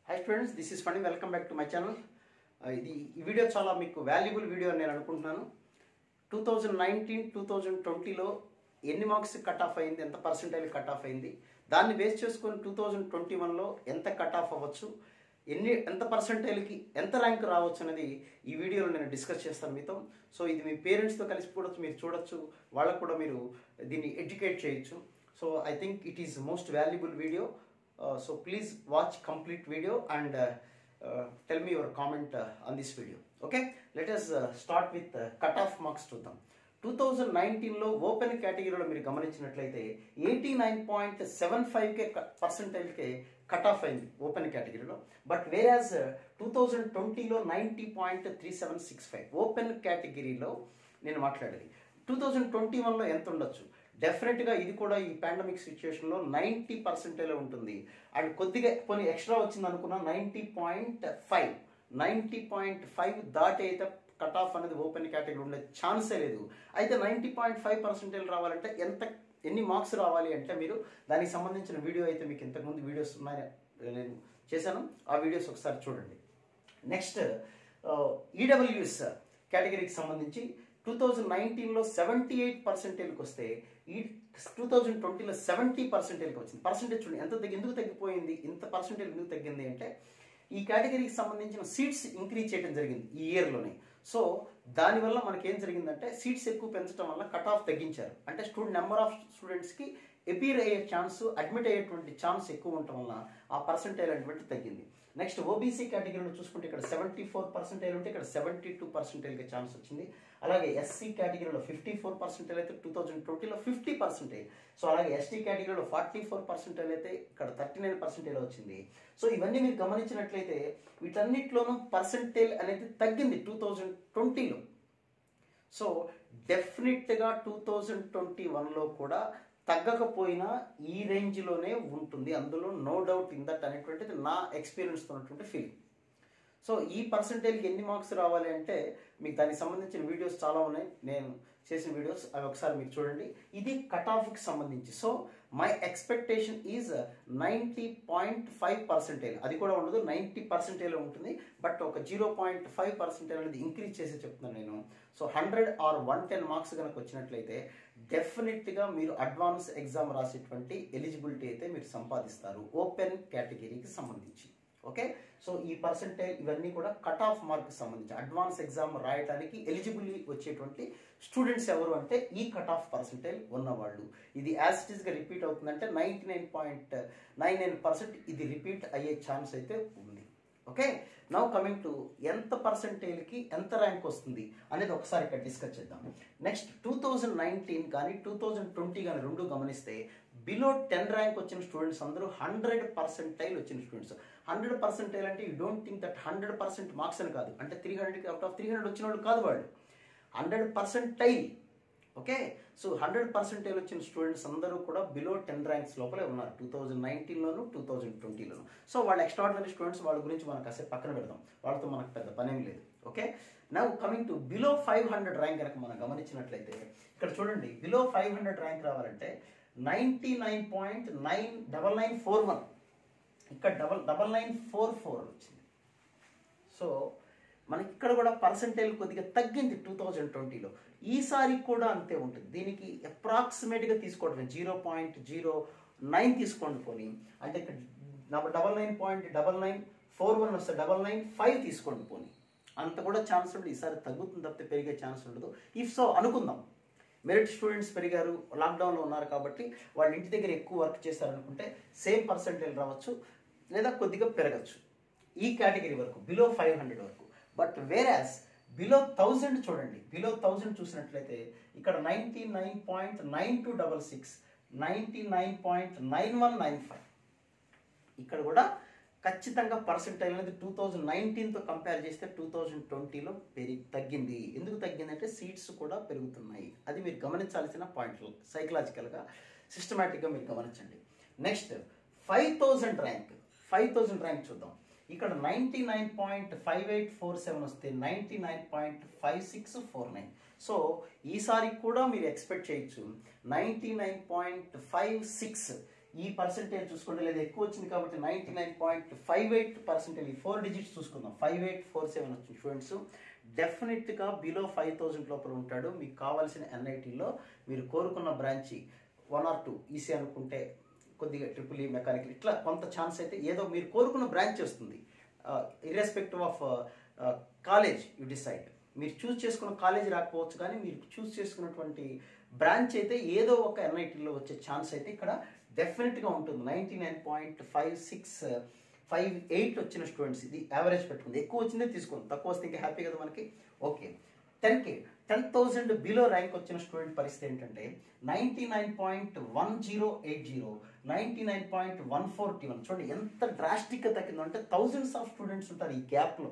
high students this is ఫండి welcome back to my channel ఇది ఈ వీడియో చాలా మీకు వాల్యుబుల్ వీడియో అని నేను అనుకుంటున్నాను two thousand nineteen two thousand ట్వంటీలో ఎన్ని మార్క్స్ కట్ ఆఫ్ అయింది ఎంత పర్సెంటేజ్ కట్ ఆఫ్ అయింది దాన్ని బేస్ చేసుకొని టూ థౌజండ్ ట్వంటీ వన్లో ఎంత కట్ ఆఫ్ అవ్వచ్చు ఎన్ని ఎంత పర్సెంటేజ్కి ఎంత ర్యాంక్ రావచ్చు అనేది ఈ వీడియోలో నేను డిస్కస్ చేస్తాను మీతో సో ఇది మీ పేరెంట్స్తో కలిసి కూడా మీరు చూడొచ్చు వాళ్ళకు కూడా మీరు దీన్ని ఎడ్యుకేట్ చేయొచ్చు so I think it is most valuable video so please watch complete video and tell me your comment on this video okay let us start with cut off marks చూద్దాం టూ థౌజండ్ నైన్టీన్లో open కేటగిరీలో మీరు గమనించినట్లయితే eighty nine point seven ఫైవ్కే పర్సెంటేజ్కే cut off అయింది open కేటగిరీలో but whereas two thousand ట్వంటీలో ninety point three seven six five open కేటగిరీలో నేను మాట్లాడేది టూ థౌజండ్ ట్వంటీ వన్లో ఎంత ఉండొచ్చు డెఫినెట్గా ఇది కూడా ఈ పాండమిక్ సిచ్యువేషన్లో నైంటీ పర్సెంటేజ్ ఉంటుంది అండ్ కొద్దిగా కొన్ని ఎక్స్ట్రా వచ్చింది అనుకున్నా ninety point five ninety point five దాటి అయితే కట్ ఆఫ్ అనేది ఓపెన్ కేటగిరీ ఉండే ఛాన్సే లేదు అయితే నైంటీ పాయింట్ ఫైవ్ పర్సెంటేజ్ రావాలంటే ఎంత ఎన్ని మార్క్స్ రావాలి అంటే మీరు దానికి సంబంధించిన వీడియో అయితే మీకు ఇంతకుముందు వీడియోస్ ఉన్నాయి నేను చేశాను ఆ వీడియోస్ ఒకసారి చూడండి నెక్స్ట్ ఈడబ్ల్యూఎస్ కేటగిరీకి సంబంధించి టూ థౌజండ్ నైన్టీన్లో సెవెంటీ ఎయిట్ పర్సెంటేజ్కి వస్తే ఈ టూ థౌజండ్ ట్వంటీలో సెవెంటీ పర్సెంటేజ్కి వచ్చింది పర్సెంటేజ్ చూడండి ఎంత తగ్గి ఎందుకు తగ్గిపోయింది ఇంత పర్సెంటేజ్ ఎందుకు తగ్గింది అంటే ఈ కేటగిరీకి సంబంధించిన సీట్స్ ఇంక్రీజ్ చేయడం జరిగింది ఈ ఇయర్లోనే సో దానివల్ల మనకి ఏం జరిగిందంటే సీట్స్ ఎక్కువ పెంచడం వల్ల కట్ ఆఫ్ తగ్గించారు అంటే స్టూడెంట్ నెంబర్ ఆఫ్ స్టూడెంట్స్కి ఎపీర్ అయ్యే ఛాన్స్ అడ్మిట్ అయ్యేటువంటి ఛాన్స్ ఎక్కువ ఉండటం వల్ల ఆ పర్సెంటేజ్ అనేటువంటి తగ్గింది నెక్స్ట్ ఓబీసీ కేటగిరీలో చూసుకుంటే ఇక్కడ సెవెంటీ ఫోర్ పర్సెంటేజ్ ఉంటే ఇక్కడ సెవెంటీ టూ పర్సెంటేజ్కి ఛాన్స్ వచ్చింది అలాగే ఎస్సీ కేటగిరీలో ఫిఫ్టీ ఫోర్ పర్సెంటేజ్ అయితే టూ థౌజండ్ ట్వంటీలో ఫిఫ్టీ పర్సెంటేజ్ సో అలాగే ఎస్టీ కేటగిరీలో ఫార్టీ ఫోర్ పర్సెంటేజ్ అయితే ఇక్కడ థర్టీ నైన్ పర్సెంటేజ్ వచ్చింది సో ఇవన్నీ మీరు గమనించినట్లయితే వీటన్నిటిలోనూ పర్సెంటేజ్ అనేది తగ్గింది టూ థౌజండ్ ట్వంటీలో సో డెఫినెట్గా టూ థౌజండ్ ట్వంటీ వన్లో కూడా తగ్గకపోయినా ఈ రేంజ్లోనే ఉంటుంది అందులో నో డౌట్ ఇన్ దట్ అనేటువంటిది నా ఎక్స్పీరియన్స్తో ఉన్నటువంటి ఫీలింగ్ సో ఈ పర్సంటేజ్కి ఎన్ని మార్క్స్ రావాలి అంటే మీకు దానికి సంబంధించిన వీడియోస్ చాలా ఉన్నాయి నేను చేసిన వీడియోస్ అవి ఒకసారి మీరు చూడండి ఇది కట్ ఆఫ్కి సంబంధించి so my expectation is ninety point five percentage అది కూడా ఉండదు నైంటీ పర్సెంటేజ్ ఉంటుంది బట్ ఒక జీరో పాయింట్ ఫైవ్ పర్సెంటేజ్ అనేది ఇంక్రీజ్ చేసి చెప్తున్నాను నేను so hundred or one ten marks కనుక వచ్చినట్లయితే డెఫినెట్గా మీరు అడ్వాన్స్ ఎగ్జామ్ రాసేటువంటి ఎలిజిబిలిటీ అయితే మీరు సంపాదిస్తారు ఓపెన్ కేటగిరీకి సంబంధించి ఓకే సో ఈ పర్సంటేజ్ ఇవన్నీ కూడా కట్ ఆఫ్ మార్క్ సంబంధించి అడ్వాన్స్ ఎగ్జామ్ రాయడానికి ఎలిజిబుల్ వచ్చేటువంటి స్టూడెంట్స్ ఎవరు అంటే ఈ కట్ ఆఫ్ పర్సంటేజ్ ఉన్నవాళ్ళు ఇది యాజ్ ఇట్ ఈస్గా రిపీట్ అవుతుందంటే ninety nine point nine nine percent ఇది రిపీట్ అయ్యే ఛాన్స్ అయితే ఉంది ఓకే నౌ కమింగ్ టు ఎంత పర్సెంటేజ్కి ఎంత ర్యాంక్ వస్తుంది అనేది ఒకసారి ఇక్కడ డిస్కస్ చేద్దాం నెక్స్ట్ టూ థౌజండ్ నైన్టీన్ కానీ టూ థౌజండ్ ట్వంటీ కానీ రెండు గమనిస్తే బిలో టెన్ ర్యాంక్ వచ్చిన స్టూడెంట్స్ అందరూ హండ్రెడ్ పర్సెంటైల్ వచ్చిన స్టూడెంట్స్ హండ్రెడ్ పర్సెంటైల్ అంటే you don't think that hundred percent marks అని కాదు అంటే త్రీ హండ్రెడ్కి అవుట్ ఆఫ్ త్రీ హండ్రెడ్ వచ్చిన వాళ్ళు కాదు వాళ్ళు hundred percentile okay so hundred percentage వచ్చిన స్టూడెంట్స్ అందరూ కూడా బిలో టెన్ ర్యాంక్స్ లోపలే ఉన్నారు టూ థౌజండ్ నైన్టీన్లోను టూ థౌజండ్ ట్వంటీలోను సో వాళ్ళ ఎక్స్ట్రాడినరీ స్టూడెంట్స్ వాళ్ళ గురించి మనం కాసేపు పక్కన పెడదాం వాళ్ళతో మనకు పెద్ద పనేం లేదు okay now coming to below five hundred rank కనుక మనం గమనించినట్లయితే ఇక్కడ చూడండి బిలో ఫైవ్ హండ్రెడ్ ర్యాంక్ రావాలంటే ninety nine point nine double nine four one ఇక్కడ double double nine four four వచ్చింది సో మనకి ఇక్కడ కూడా పర్సంటేజ్ కొద్దిగా తగ్గింది టూ థౌజండ్ ట్వంటీలో ఈసారి కూడా అంతే ఉంటుంది దీనికి అప్రాక్సిమేట్గా తీసుకోవడం జీరో పాయింట్ జీరో నైన్ తీసుకోండి పోనీ అంటే ఇక్కడ double nine point double nine four one వస్తే డబల్ నైన్ ఫైవ్ తీసుకోండి పోనీ అంత కూడా ఛాన్స్ ఉండదు ఈసారి తగ్గుతుంది తప్పితే పెరిగే ఛాన్స్ ఉండదు ఇఫ్ సో అనుకుందాం మెరిట్ స్టూడెంట్స్ పెరిగారు లాక్డౌన్లో ఉన్నారు కాబట్టి వాళ్ళ ఇంటి దగ్గర ఎక్కువ వర్క్ చేస్తారనుకుంటే సేమ్ పర్సంటేజ్ రావచ్చు లేదా కొద్దిగా పెరగచ్చు ఈ కేటగిరీ వరకు బిలో ఫైవ్ హండ్రెడ్ వరకు బట్ వేరాస్ బిలో థౌజండ్ చూడండి బిలో థౌజండ్ చూసినట్లయితే ఇక్కడ ninety nine point nine two double six ninety nine point nine one nine five ఇక్కడ కూడా ఖచ్చితంగా పర్సెంటేజ్ అనేది టూ థౌజండ్ నైన్టీన్తో కంపేర్ చేస్తే టూ థౌజండ్ ట్వంటీలో పెరిగి తగ్గింది ఎందుకు తగ్గిందంటే సీట్స్ కూడా పెరుగుతున్నాయి అది మీరు గమనించాల్సిన పాయింట్లు సైకలాజికల్గా సిస్టమేటిక్గా మీరు గమనించండి next five thousand rank five thousand rank చూద్దాం ఇక్కడ ninety nine point five eight four seven వస్తే ninety nine point five six four nine so ఈసారి కూడా మీరు ఎక్స్పెక్ట్ చేయొచ్చు ninety nine point five six ఈ పర్సెంటేజ్ చూసుకుంటే లేదా ఎక్కువ వచ్చింది కాబట్టి ninety nine point five eight percentage ఈ ఫోర్ డిజిట్స్ చూసుకుందాం ఫైవ్ ఎయిట్ ఫోర్ సెవెన్ వచ్చిన స్టూడెంట్స్ డెఫినెట్గా బిలో ఫైవ్ థౌజండ్ లోపల ఉంటాడు మీకు కావాల్సిన ఎన్ఐటీలో మీరు కోరుకున్న branch one or two EC అనుకుంటే కొద్దిగా ట్రిపుల్ ఈ మెకానికల్ ఇట్లా కొంత ఛాన్స్ అయితే ఏదో మీరు కోరుకున్న బ్రాంచ్ వస్తుంది irrespective of college you decide మీరు చూస్ చేసుకున్న కాలేజ్ రాకపోవచ్చు కానీ మీరు చూస్ చేసుకున్నటువంటి బ్రాంచ్ అయితే ఏదో ఒక ఎన్ఐటీలో వచ్చే ఛాన్స్ అయితే ఇక్కడ డెఫినెట్గా ఉంటుంది ninety nine point five six five eight వచ్చిన స్టూడెంట్స్ ఇది యావరేజ్ పెట్టుకుంది ఎక్కువ వచ్చిందే తీసుకోండి తక్కువ వస్తే ఇంకా హ్యాపీ కదా మనకి okay ten K ten thousand below rank వచ్చిన స్టూడెంట్ పరిస్థితి ఏంటంటే ninety nine point one zero eight zero ninety nine point one forty one చూడండి ఎంత డ్రాస్టిక్గా తగ్గిందో అంటే థౌజండ్స్ ఆఫ్ స్టూడెంట్స్ ఉంటారు ఈ గ్యాప్లో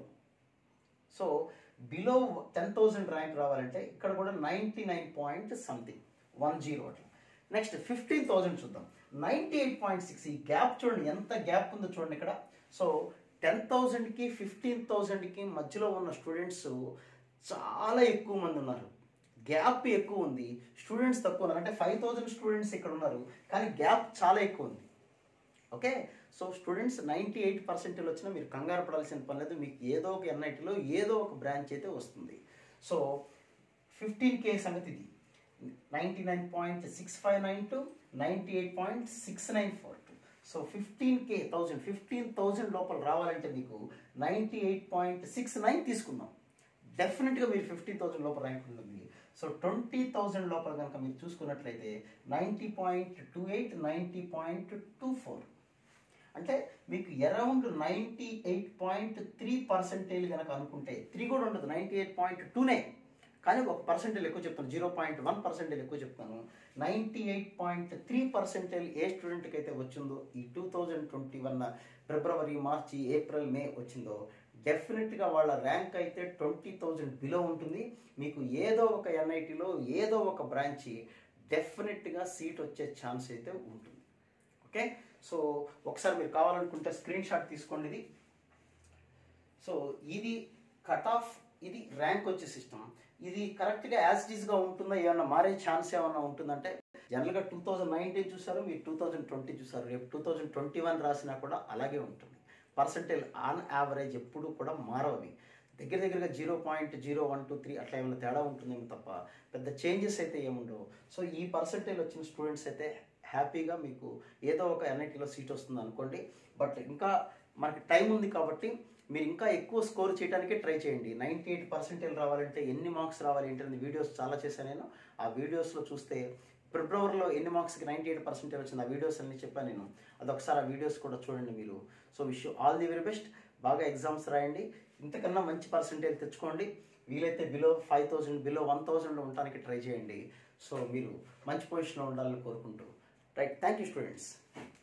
so below ten thousand rank రావాలంటే ఇక్కడ కూడా ninety nine point something one zero అట్లా నెక్స్ట్ ఫిఫ్టీన్ థౌసండ్ చూద్దాం నైంటీ ఎయిట్ పాయింట్ సిక్స్ ఈ గ్యాప్ చూడండి ఎంత గ్యాప్ ఉందో చూడండి ఇక్కడ సో టెన్ థౌజండ్కి ఫిఫ్టీన్ థౌజండ్కి మధ్యలో ఉన్న స్టూడెంట్స్ చాలా ఎక్కువ మంది ఉన్నారు గ్యాప్ ఎక్కువ ఉంది స్టూడెంట్స్ తక్కువ ఉన్నారు అంటే ఫైవ్ థౌజండ్ స్టూడెంట్స్ ఇక్కడ ఉన్నారు కానీ గ్యాప్ చాలా ఎక్కువ ఉంది okay so students ninety eight percentage వచ్చినా మీరు కంగారు పడాల్సిన పని లేదు మీకు ఏదో ఒక ఎన్ఐటీలో ఏదో ఒక బ్రాంచ్ అయితే వస్తుంది సో ఫిఫ్టీన్ కే సంగతి ఇది ninety nine point six five nine to ninety eight point six nine four two so fifteen K thousand fifteen thousand లోపల రావాలంటే మీకు ninety eight point six nine తీసుకుందాం డెఫినెట్గా మీరు ఫిఫ్టీ థౌసండ్ లోపల ర్యాంక్ ఉంటుంది సో ట్వంటీ థౌసండ్ లోపల కనుక మీరు చూసుకున్నట్లయితే ninety point two eight ninety point two four అంటే మీకు around ninety eight point three percentage కనుక అనుకుంటే త్రీ కూడా ఉండదు నైంటీ ఎయిట్ పాయింట్ టూనే కానీ ఒక పర్సెంటేజ్ ఎక్కువ చెప్తాను జీరో పాయింట్ వన్ పర్సెంటేజ్ ఎక్కువ చెప్తాను ninety eight point three percentage ఏ స్టూడెంట్కి అయితే వచ్చిందో ఈ టూ థౌజండ్ ట్వంటీ వన్ ఫిబ్రవరి మార్చి ఏప్రిల్ మే వచ్చిందో డెఫినెట్గా వాళ్ళ ర్యాంక్ అయితే ట్వంటీ థౌజండ్ బిలో ఉంటుంది మీకు ఏదో ఒక ఎన్ఐటీలో ఏదో ఒక బ్రాంచి డెఫినెట్గా సీట్ వచ్చే ఛాన్స్ అయితే ఉంటుంది ఓకే సో ఒకసారి మీరు కావాలనుకుంటే స్క్రీన్ షాట్ తీసుకోండి ఇది సో ఇది కట్ ఆఫ్ ఇది ర్యాంక్ వచ్చే సిస్టమ్ ఇది కరెక్ట్గా యాజ్ గా ఉంటుందా ఏమన్నా మారే ఛాన్స్ ఏమన్నా ఉంటుందంటే జనరల్గా టూ థౌజండ్ నైన్టీన్ చూసారు మీరు టూ థౌజండ్ ట్వంటీ చూసారు రేపు టూ థౌజండ్ ట్వంటీ వన్ రాసినా కూడా అలాగే ఉంటుంది పర్సంటేజ్ ఆన్ యావరేజ్ ఎప్పుడు కూడా మారవవి దగ్గర దగ్గరగా zero point zero one two three అట్లా ఏమైనా తేడా ఉంటుందేమో తప్ప పెద్ద చేంజెస్ అయితే ఏముండవు సో ఈ పర్సంటేజ్ వచ్చిన స్టూడెంట్స్ అయితే హ్యాపీగా మీకు ఏదో ఒక ఎన్ఐటీలో సీట్ వస్తుంది అనుకోండి బట్ ఇంకా మనకి టైం ఉంది కాబట్టి మీరు ఇంకా ఎక్కువ స్కోర్ చేయడానికే ట్రై చేయండి నైంటీ ఎయిట్ పర్సెంటేజ్ రావాలంటే ఎన్ని మార్క్స్ రావాలి ఏంటనేది వీడియోస్ చాలా చేశాను నేను ఆ వీడియోస్లో చూస్తే ఫిబ్రవరిలో ఎన్ని మార్క్స్కి నైంటీ ఎయిట్ పర్సెంటేజ్ వచ్చింది ఆ వీడియోస్ అన్ని చెప్పాను నేను అదొకసారి ఆ వీడియోస్ కూడా చూడండి మీరు so wish all the very best బాగా ఎగ్జామ్స్ రాయండి ఇంతకన్నా మంచి పర్సెంటేజ్ తెచ్చుకోండి వీలైతే below five thousand below one థౌజండ్లో ఉండడానికి ట్రై చేయండి సో మీరు మంచి పొజిషన్లో ఉండాలని కోరుకుంటూ రైట్ థ్యాంక్ యూ స్టూడెంట్స్